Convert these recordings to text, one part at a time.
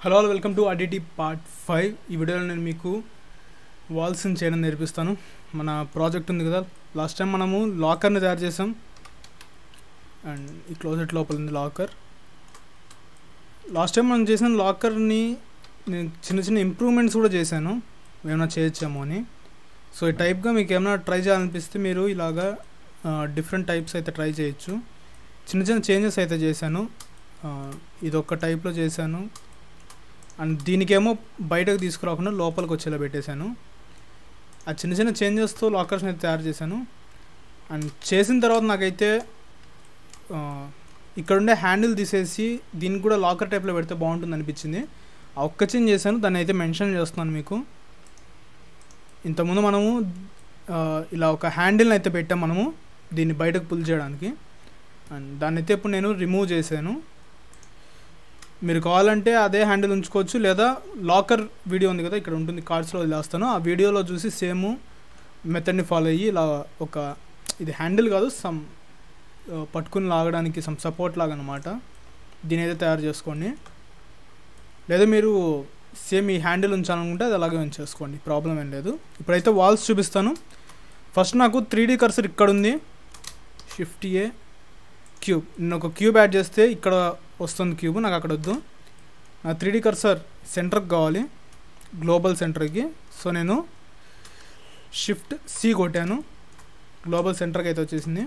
Hello welcome to Aditi part five ఈ వీడియోలో నేను మీకు వాల్స్ని చేయడం నేర్పిస్తాను మన ప్రాజెక్ట్ ఉంది కదా లాస్ట్ టైం మనము లాకర్ని తయారు చేసాం అండ్ ఈ క్లోజెట్ లోపల ఉంది లాకర్ లాస్ట్ టైం మనం చేసిన లాకర్ని నేను చిన్న చిన్న ఇంప్రూవ్మెంట్స్ కూడా చేశాను ఏమైనా చేయొచ్చామో అని సో ఈ టైప్గా మీకు ఏమైనా ట్రై చేయాలనిపిస్తే మీరు ఇలాగా డిఫరెంట్ టైప్స్ అయితే ట్రై చేయొచ్చు చిన్న చిన్న చేంజెస్ అయితే చేశాను ఇది ఒక టైప్లో చేశాను అండ్ దీనికేమో బయటకు తీసుకురాకుండా లోపలికి వచ్చేలా పెట్టేశాను ఆ చిన్న చిన్న చేంజెస్తో లాకర్స్ని అయితే తయారు చేశాను అండ్ చేసిన తర్వాత నాకైతే ఇక్కడుండే హ్యాండిల్ తీసేసి దీనికి కూడా లాకర్ టైప్లో పెడితే బాగుంటుంది అనిపించింది ఆ ఒక్క చేంజ్ చేశాను దాన్ని అయితే మెన్షన్ చేస్తున్నాను మీకు ఇంతకుముందు మనము ఇలా ఒక హ్యాండిల్ని అయితే పెట్టాం మనము దీన్ని బయటకు పుల్ చేయడానికి అండ్ దాన్ని అయితే ఇప్పుడు నేను రిమూవ్ చేశాను మీరు కావాలంటే అదే హ్యాండిల్ ఉంచుకోవచ్చు లేదా లాకర్ వీడియో ఉంది కదా ఇక్కడ ఉంటుంది కార్డ్స్లో వదిలేస్తాను ఆ వీడియోలో చూసి సేమ్ మెథడ్ని ఫాలో అయ్యి ఇలా ఒక ఇది హ్యాండిల్ కాదు సమ్ పట్టుకుని లాగడానికి సమ్ సపోర్ట్ లాగా అనమాట దీని అయితే తయారు చేసుకోండి లేదా మీరు సేమ్ ఈ హ్యాండిల్ ఉంచాలనుకుంటే అది అలాగే ఉంచేసుకోండి ప్రాబ్లం ఏం లేదు ఇప్పుడైతే వాల్స్ చూపిస్తాను ఫస్ట్ నాకు త్రీ డీ కర్సర్ ఇక్కడ ఉంది షిఫ్ట్ ఏ క్యూబ్ నేను ఒక క్యూబ్ యాడ్ చేస్తే ఇక్కడ వస్తుంది క్యూబ్ నాకు అక్కడ వద్దు నా త్రీ డీ కర్సర్ సెంటర్కి కావాలి గ్లోబల్ సెంటర్కి సో నేను షిఫ్ట్ సి కొట్టాను గ్లోబల్ సెంటర్కి అయితే వచ్చేసింది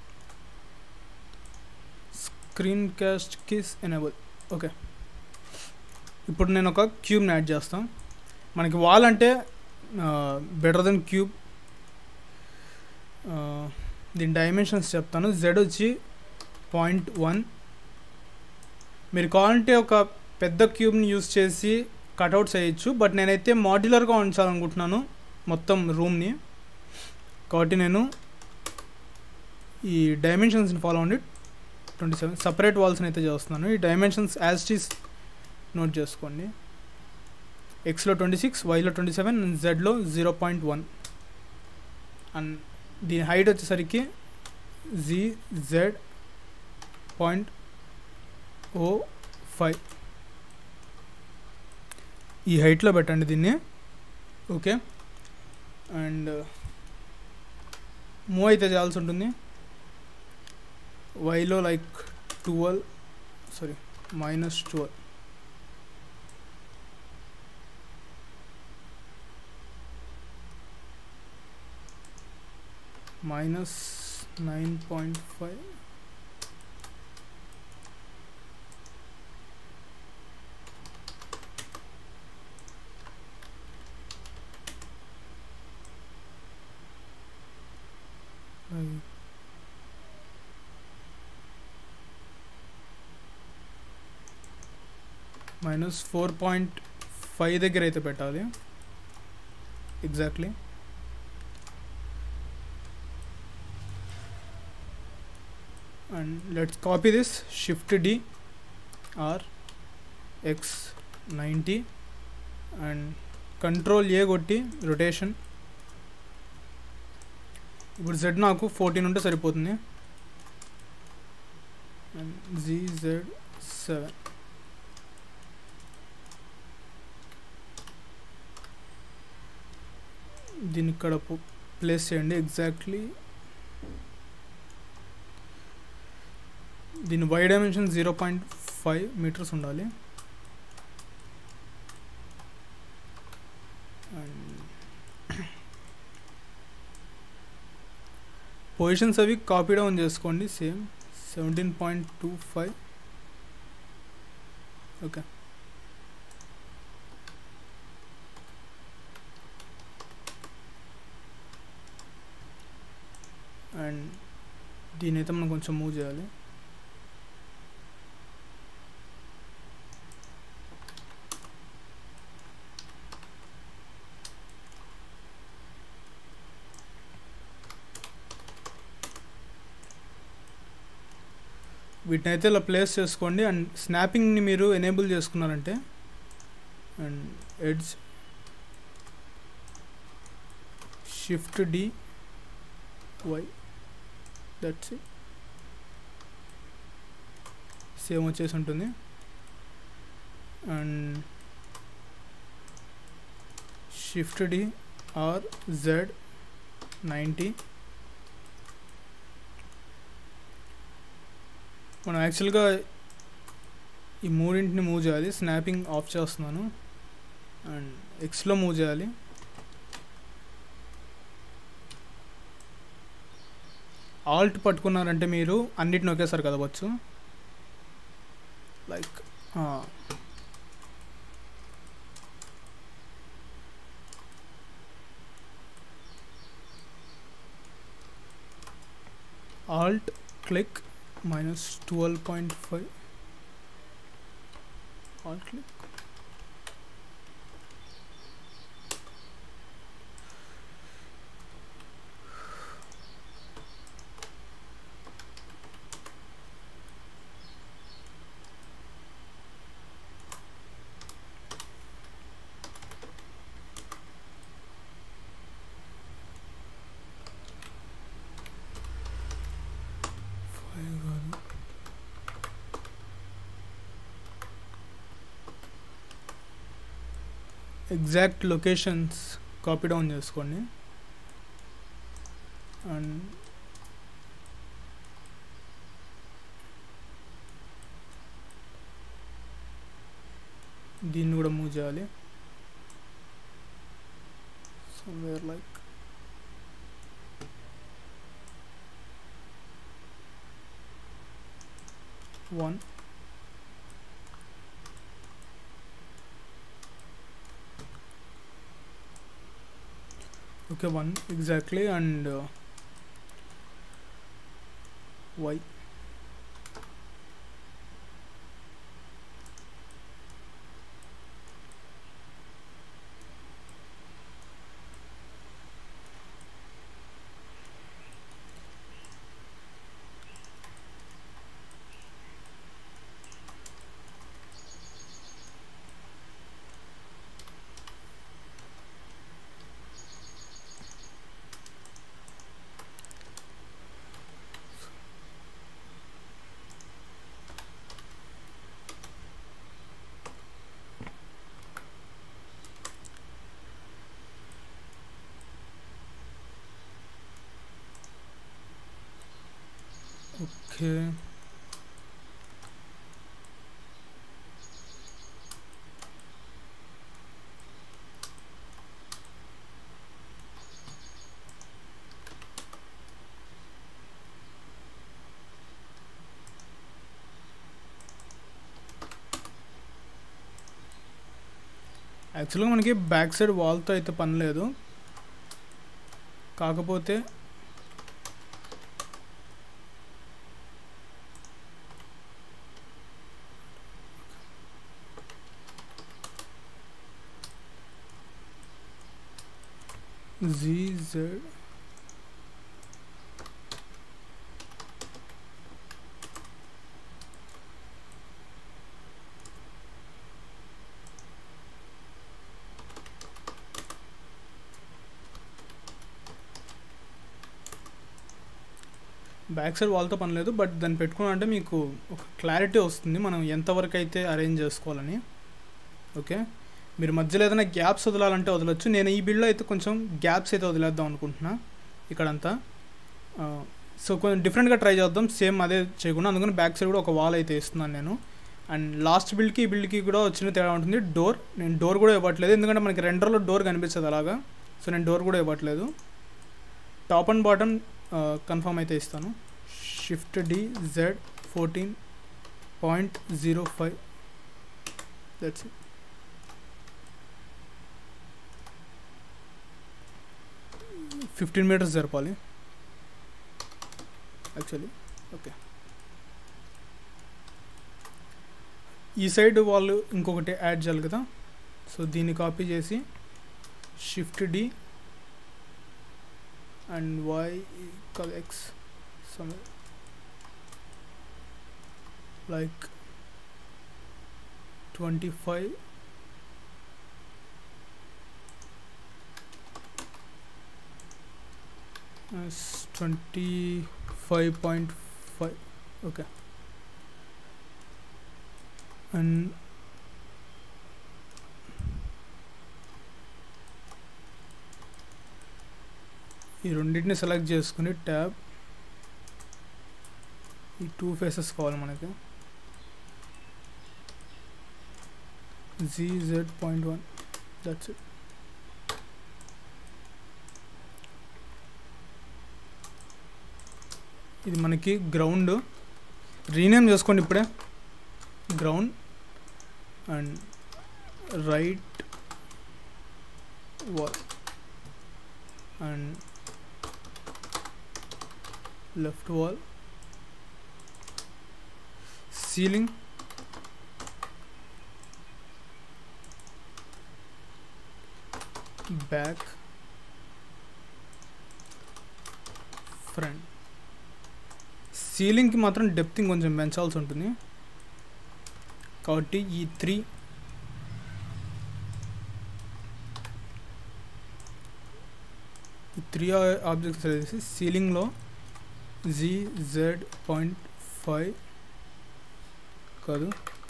స్క్రీన్ కాస్ట్ కిస్ ఎనేబుల్ ఓకే ఇప్పుడు నేను ఒక క్యూబ్ని యాడ్ చేస్తాను మనకి వాల్ అంటే బెటర్ దెన్ క్యూబ్ దీని డైమెన్షన్స్ చెప్తాను జెడ్ వచ్చి పాయింట్ వన్ మీరు కావాలంటే ఒక పెద్ద క్యూబ్ని యూస్ చేసి కట్అవుట్స్ వేయచ్చు బట్ నేనైతే మాడ్యులర్గా ఉంచాలనుకుంటున్నాను మొత్తం రూమ్ని కాబట్టి నేను ఈ డైమెన్షన్స్ని ఫాలో అవ్వండి ట్వంటీ సెవెన్ సపరేట్ వాల్స్ని అయితే చేస్తున్నాను ఈ డైమెన్షన్స్ యాజ్ టీస్ నోట్ చేసుకోండి ఎక్స్లో ట్వంటీ సిక్స్ వైలో ట్వంటీ సెవెన్ అండ్ జెడ్లో జీరో పాయింట్ వన్ అండ్ దీని హైట్ వచ్చేసరికి G Z point O five ఈ హైట్లో పెట్టండి దీన్ని ఓకే అండ్ మూవ్ అయితే చేయాల్సి ఉంటుంది వైలో like twelve sorry minus twelve minus nine point five minus four point five దగ్గర అయితే పెట్టాలి exactly and let's copy this shift D R X ninety and control A కొట్టి రొటేషన్ ఇప్పుడు జెడ్ నాకు ఫోర్టీన్ ఉంటే సరిపోతుంది అండ్ జీ జెడ్ సెవెన్ దీన్ని ఇక్కడ ప్లేస్ చేయండి ఎగ్జాక్ట్లీ దీని Y dimension zero point five metres ఉండాలి పొజిషన్స్ అవి కాపీ డౌన్ చేసుకోండి same seventeen point two five okay and దీని అయితే మనం కొంచెం మూవ్ చేయాలి వీటిని అయితే ఇలా ప్లేస్ చేసుకోండి అండ్ స్నాపింగ్ని మీరు ఎనేబుల్ చేసుకున్నారంటే and edge shift D Y that's it same వచ్చేసి ఉంటుంది and shift D R Z ninety మనం యాక్చువల్గా ఈ మూడింటిని మూవ్ చేయాలి స్నాపింగ్ ఆఫ్ చేస్తున్నాను అండ్ ఎక్స్లో మూవ్ చేయాలి ఆల్ట్ పట్టుకున్నారంటే మీరు అన్నిటిని ఒకేసారి కదవచ్చు like alt click minus twelve point five alt click five కాదు ఎగ్జాక్ట్ లొకేషన్స్ కాపీ డౌన్ చేసుకోండి అండ్ దీన్ని కూడా మూవ్ చేయాలి somewhere like one okay one exactly and uh, y okay యాక్చువల్గా మనకి బ్యాక్ సైడ్ వాల్తో అయితే పని లేదు కాకపోతే ZZ బ్యాక్ సైడ్ వాల్తో పని లేదు బట్ దాన్ని పెట్టుకున్నామంటే మీకు ఒక క్లారిటీ వస్తుంది మనం ఎంతవరకు అయితే అరేంజ్ చేసుకోవాలని ఓకే మీరు మధ్యలో ఏదైనా గ్యాప్స్ వదలాలంటే వదలొచ్చు నేను ఈ బిల్డ్లో అయితే కొంచెం గ్యాప్స్ అయితే వదిలేద్దాం అనుకుంటున్నా ఇక్కడంతా సో కొంచెం డిఫరెంట్గా ట్రై చేద్దాం సేమ్ అదే చేయకుండా అందుకని బ్యాక్ సైడ్ కూడా ఒక వాల్ అయితే ఇస్తున్నాను నేను అండ్ లాస్ట్ బిల్డ్కి ఈ బిల్డ్కి కూడా వచ్చిన తేడా ఉంటుంది డోర్ నేను డోర్ కూడా ఇవ్వట్లేదు ఎందుకంటే మనకి రెండర్లో డోర్ కనిపిస్తుంది అలాగా సో నేను డోర్ కూడా ఇవ్వట్లేదు టాప్ అండ్ బాటమ్ కన్ఫర్మ్ అయితే ఇస్తాను shift D Z fourteen point zero five that's it fifteen metres జరపాలి యాక్చువల్లీ ఓకే ఈ సైడ్ వాళ్ళు ఇంకొకటి యాడ్ చేయాలి కదా సో దీన్ని కాపీ చేసి shift D and Y X some like twenty five twenty five point five okay and ఈ రెండింటిని సెలెక్ట్ చేసుకుని ట్యాబ్ ఈ టూ ఫేసెస్ కావాలి మనకి G Z point one that's it ఇది మనకి గ్రౌండ్ రీనేమ్ చేసుకోండి ఇప్పుడే ground and right wall and left wall ceiling back front సీలింగ్కి మాత్రం డెప్త్ కొంచెం పెంచాల్సి ఉంటుంది కాబట్టి ఈ త్రీ ఈ త్రీ ఆబ్జెక్ట్స్ వచ్చేసి సీలింగ్లో జీ జెడ్ పాయింట్ ఫైవ్ కాదు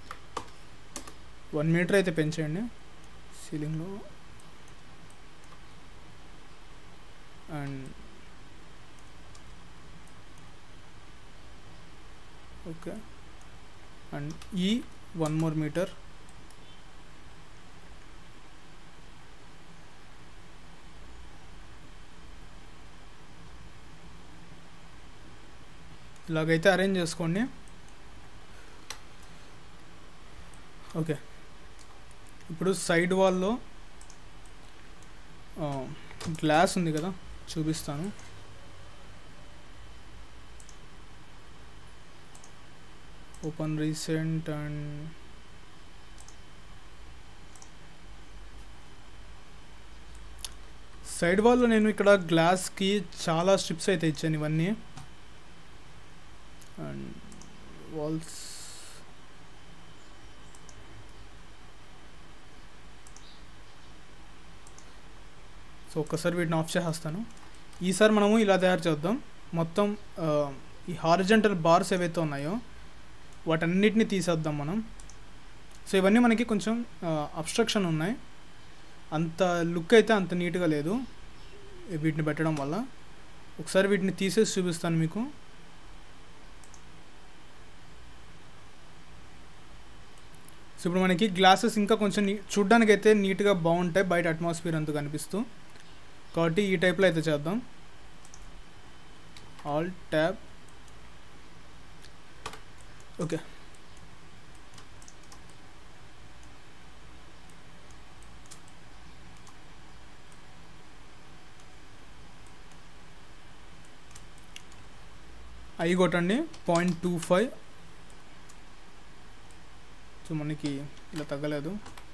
వన్ మీటర్ అయితే పెంచేయండి సీలింగ్లో అండ్ ఓకే అండ్ ఈ వన్ మోర్ మీటర్ ఇలాగైతే అరేంజ్ చేసుకోండి ఓకే ఇప్పుడు సైడ్ వాల్లో గ్లాస్ ఉంది కదా చూపిస్తాను ఓపెన్ రీసెంట్ అండ్ సైడ్ వాల్లో నేను ఇక్కడ గ్లాస్కి చాలా స్ట్రిప్స్ అయితే ఇచ్చాను ఇవన్నీ అండ్ వాల్స్ సో ఒక్కసారి వీటిని ఆఫ్ చేసేస్తాను ఈసారి మనము ఇలా తయారు చేద్దాం మొత్తం ఆ, ఈ హారిజెంటల్ బార్స్ ఏవైతే ఉన్నాయో వాటన్నిటిని తీసేద్దాం మనం సో ఇవన్నీ మనకి కొంచెం అబ్స్ట్రక్షన్ ఉన్నాయి అంత లుక్ అయితే అంత నీట్గా లేదు వీటిని పెట్టడం వల్ల ఒకసారి వీటిని తీసేసి చూపిస్తాను మీకు సో ఇప్పుడు మనకి గ్లాసెస్ ఇంకా కొంచెం నీ చూడ్డానికి అయితే నీట్గా బాగుంటాయి బయట అట్మాస్ఫియర్ అంతా కనిపిస్తూ కాబట్టి ఈ టైప్లో అయితే చేద్దాం ఆల్ ట్యాబ్ ఓకే ఐ కొట్టండి పాయింట్ టూ ఫైవ్ సో మనకి ఇలా తగ్గలేదు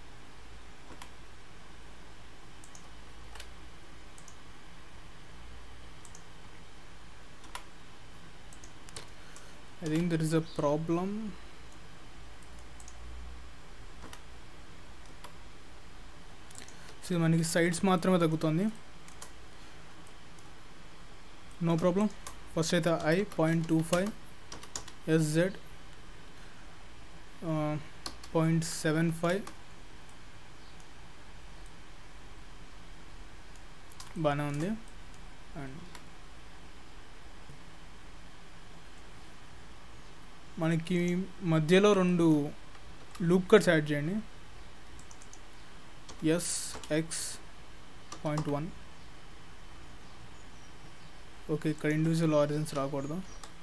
I think there is a problem. So ఇది మనకి సైడ్స్ మాత్రమే తగ్గుతుంది నో ప్రాబ్లం ఫస్ట్ అయితే I point two five S Z point seven five బాగానే ఉంది అండ్ మనకి మధ్యలో రెండు లూప్ కట్స్ యాడ్ చేయండి S X point one okay ఇక్కడ ఇండివిజువల్ ఆరిజిన్స్ రాకూడదు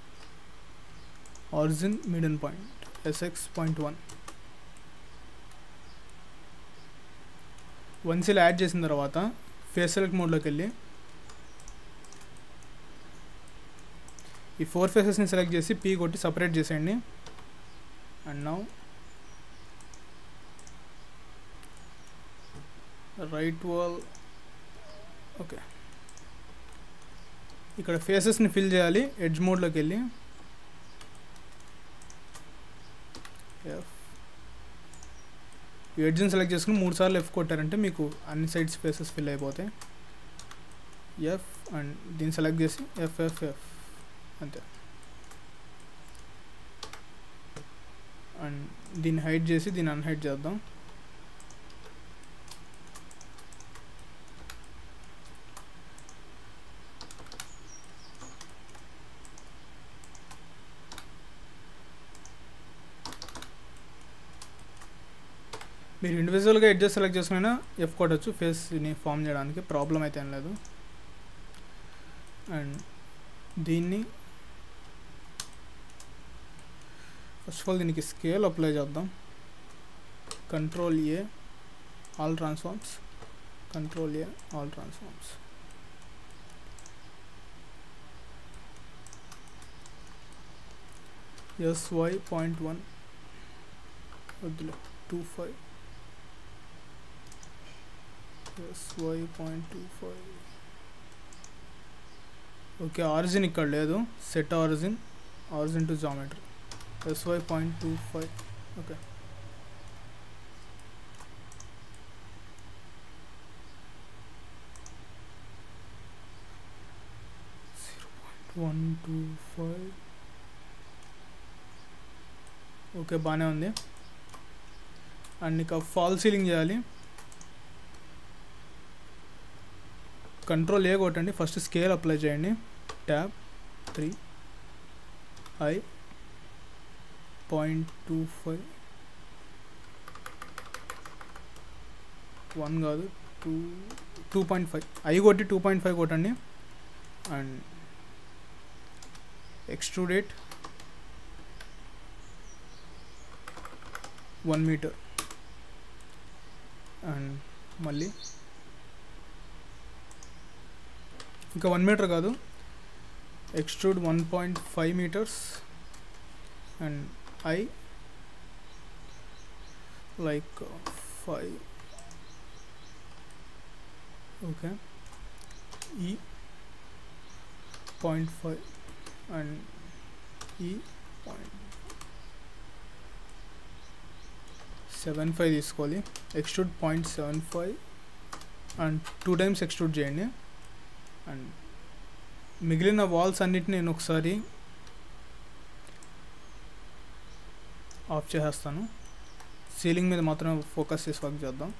ఆరిజిన్ మిడన్ point S X point one once ఇలా యాడ్ చేసిన తర్వాత ఫేస్ సెలెక్ట్ మోడ్లోకి వెళ్ళి ఈ ఫోర్ ఫేసెస్ని సెలెక్ట్ చేసి పీ కొట్టి సపరేట్ చేసేయండి and now right wall okay ఇక్కడ ఫేసెస్ని ఫిల్ చేయాలి ఎడ్జ్ మోడ్లోకి వెళ్ళి ఎఫ్ ఈ ఎడ్జ్ని సెలెక్ట్ చేసుకుని మూడు సార్లు ఎఫ్ కొట్టారంటే మీకు అన్ని సైడ్స్ ఫేసెస్ ఫిల్ అయిపోతాయి ఎఫ్ అండ్ దీన్ని సెలెక్ట్ చేసి ఎఫ్ ఎఫ్ ఎఫ్ అంతే అండ్ దీన్ని హైడ్ చేసి దీన్ని అన్హైడ్ చేద్దాం మీరు ఇండివిజువల్గా ఎడ్జెస్ సెలెక్ట్ చేసుకున్నా ఎఫ్ కొట్టచ్చు ఫేస్ని ఫామ్ చేయడానికి ప్రాబ్లం అయితే ఏం లేదు అండ్ దీన్ని ఫస్ట్ ఆఫ్ ఆల్ దీనికి స్కేల్ అప్లై చేద్దాం control A all transforms control A all transforms S Y point one వద్దులే two five S Y point two five okay origin ఇక్కడ లేదు set origin origin to geometry S Y point two five okay one two five okay బాగానే ఉంది and ఇక fall ceiling చేయాలి control A కొట్టండి first scale apply చేయండి tab three I point two five one కాదు two two point five I కొట్టి two point five కొట్టండి and extrude it one metre and మళ్ళీ ఇంకా వన్ మీటర్ కాదు extrude one point five metres and I like five okay ఈ point five and ఈ point seven five తీసుకోవాలి extrude point seven five and two times extrude చేయండి and మిగిలిన walls అన్నిటిని నేను ఒకసారి ఆఫ్ చేసేస్తాను సీలింగ్ మీద మాత్రం ఫోకస్ చేసి వర్క్ చేద్దాం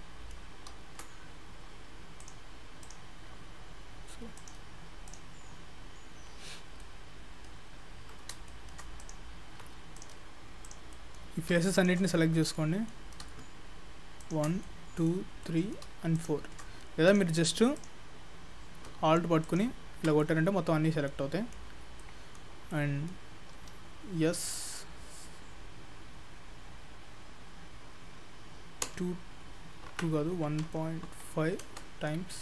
ఈ ఫేసెస్ అన్నిటిని సెలెక్ట్ చేసుకోండి one two three and four లేదా మీరు జస్ట్ ఆల్ట్ పట్టుకుని ఇలా కొట్టారంటే మొత్తం అన్నీ సెలెక్ట్ అవుతాయి అండ్ ఎస్ టూ టూ కాదు one point five times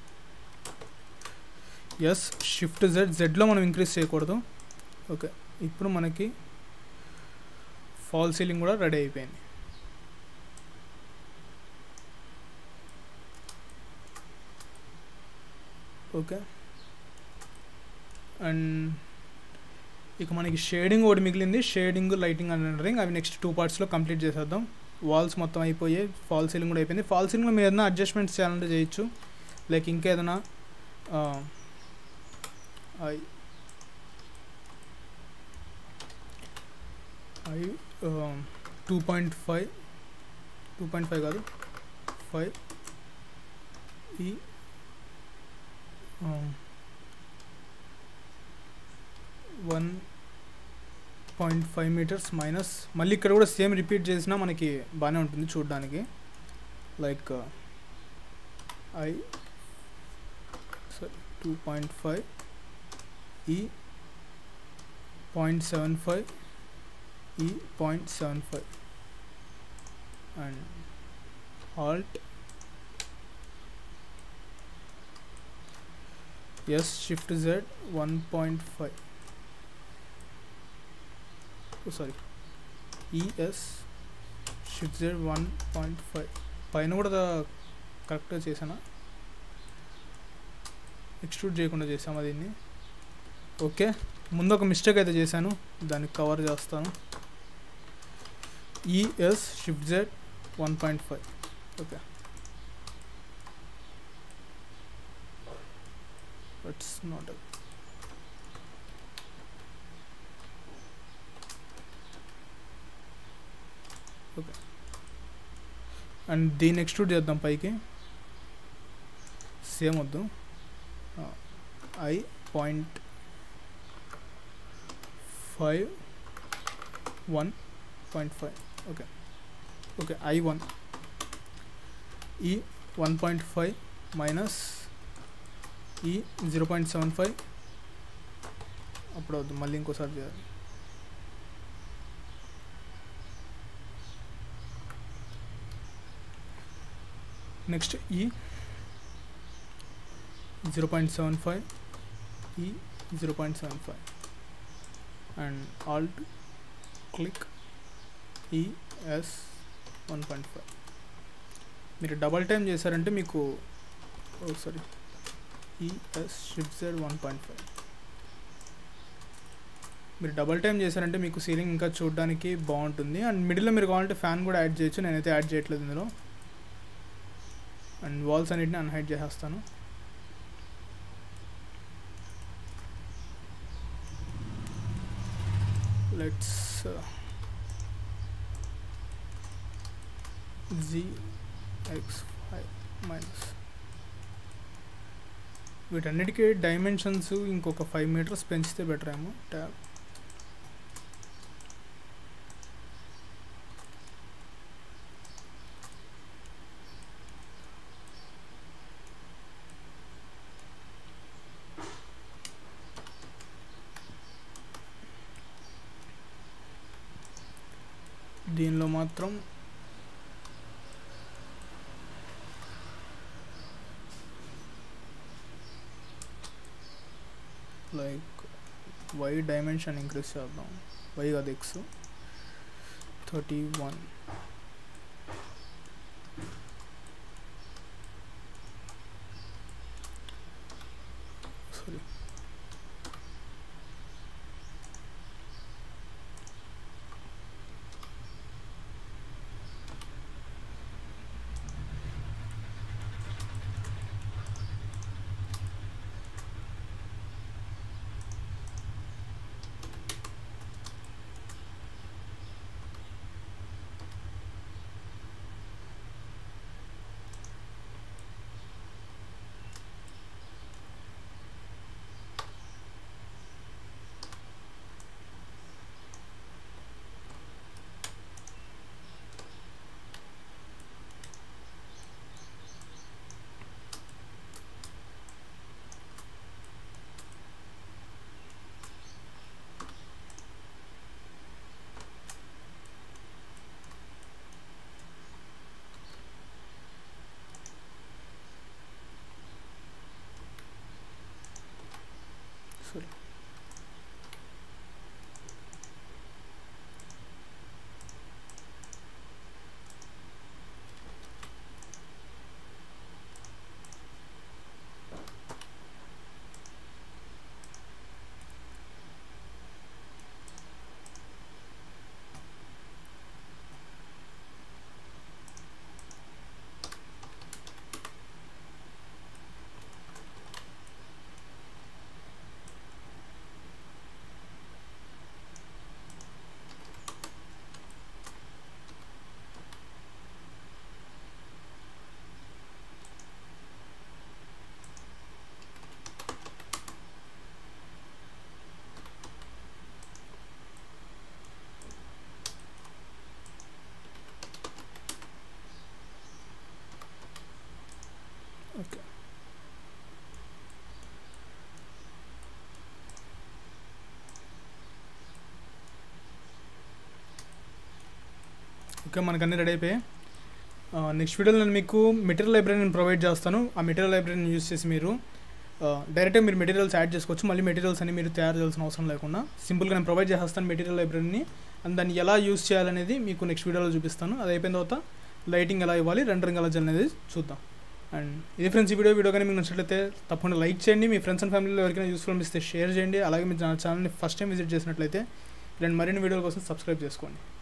S shift Z జెడ్లో మనం ఇంక్రీజ్ చేయకూడదు ఓకే ఇప్పుడు మనకి ఫాల్ సీలింగ్ కూడా రెడీ అయిపోయింది ఓకే అండ్ ఇక మనకి షేడింగ్ ఒకటి మిగిలింది షేడింగ్ లైటింగ్ అండ్ రెండరింగ్ అవి నెక్స్ట్ టూ పార్ట్స్లో కంప్లీట్ చేసేద్దాం వాల్స్ మొత్తం అయిపోయాయి ఫాల్ సీలింగ్ కూడా అయిపోయింది ఫాల్ సీలింగ్లో మీరు ఏదైనా అడ్జస్ట్మెంట్స్ చేయాలంటే చేయొచ్చు లైక్ ఇంకేదైనా I I two point five two point five కాదు ఫైవ్ ఈ one point five metres minus మళ్ళీ ఇక్కడ కూడా సేమ్ రిపీట్ చేసినా మనకి బాగానే ఉంటుంది చూడడానికి like I sorry two point five ఈ పాయింట్ సెవెన్ ఫైవ్ ఈ point seven five and alt S shift Z one point five sorry E S shift Z one point five పైన కూడా కరెక్ట్గా చేసానా ఎక్స్ట్రూడ్ చేయకుండా చేసామా దీన్ని ఓకే ముందు ఒక మిస్టేక్ అయితే చేశాను దాన్ని కవర్ చేస్తాను E S shift Z one point five okay it's not okay and దీన్ని ఎక్స్ట్రూడ్ చేద్దాం పైకి సేమ్ వద్దు I point five one point five okay okay I one ఈ వన్ పాయింట్ ఫైవ్ మైనస్ ఈ జీరో పాయింట్ సెవెన్ ఫైవ్ అప్పుడు అవుతుంది మళ్ళీ ఇంకోసారి చేయాలి నెక్స్ట్ ఈ జీరో పాయింట్ సెవెన్ ఫైవ్ ఈ zero point seven five and alt click E S one point five మీరు డబల్ టైం చేశారంటే మీకు sorry E S shift Z one point five మీరు డబల్ టైం చేశారంటే మీకు సీలింగ్ ఇంకా చూడడానికి బాగుంటుంది అండ్ మిడిల్లో మీరు కావాలంటే ఫ్యాన్ కూడా యాడ్ చేయొచ్చు నేనైతే యాడ్ చేయట్లేదు ఇందులో అండ్ వాల్స్ అన్నిటిని అన్హైడ్ చేసేస్తాను let's G X five minus వీటన్నిటికీ డైమెన్షన్స్ ఇంకొక ఫైవ్ మీటర్స్ పెంచితే బెటర్ ఏమో ట్యాబ్ దీనిలో మాత్రం లైక్ వై డైమెన్షన్ ఇంక్రీజ్ చేద్దాం వై అది X thirty one sorry sorry okay okay మనకు అన్నీ రెడీ అయిపోయాయి నెక్స్ట్ వీడియోలో నేను మీకు మెటీరియల్ లైబ్రరీని ప్రొవైడ్ చేస్తాను ఆ మెటీరియల్ లైబ్రరీని యూస్ చేసి మీరు డైరెక్ట్గా మీరు మెటీరియల్స్ యాడ్ చేసుకోవచ్చు మళ్ళీ మెటీరియల్స్ అన్ని మీరు తయారు చేయాల్సిన అవసరం లేకుండా సింపుల్గా నేను ప్రొవైడ్ చేస్తాను మెటీరియల్ లైబ్రరీని అండ్ దాన్ని ఎలా యూస్ చేయాలనేది మీకు నెక్స్ట్ వీడియోలో చూపిస్తాను అది అయిపోయిన తర్వాత లైటింగ్ ఎలా ఇవ్వాలి రెండరింగ్ ఎలా చేయాలి అనేది చూద్దాం అండ్ ఇది ఫ్రెండ్స్ ఈ వీడియో వీడియో కానీ మీకు నచ్చినట్లయితే తప్పకుండా లైక్ చేయండి మీ ఫ్రెండ్స్ అండ్ ఫ్యామిలీలో ఎవరికైనా యూస్ఫుల్ అనిపిస్తే షేర్ చేయండి అలాగే మీ ఛానల్ని ఫస్ట్ టైం విజిట్ చేసినట్లయితే ఇలాంటి మరిన్ని వీడియోల కోసం సబ్స్క్రైబ్ చేసుకోండి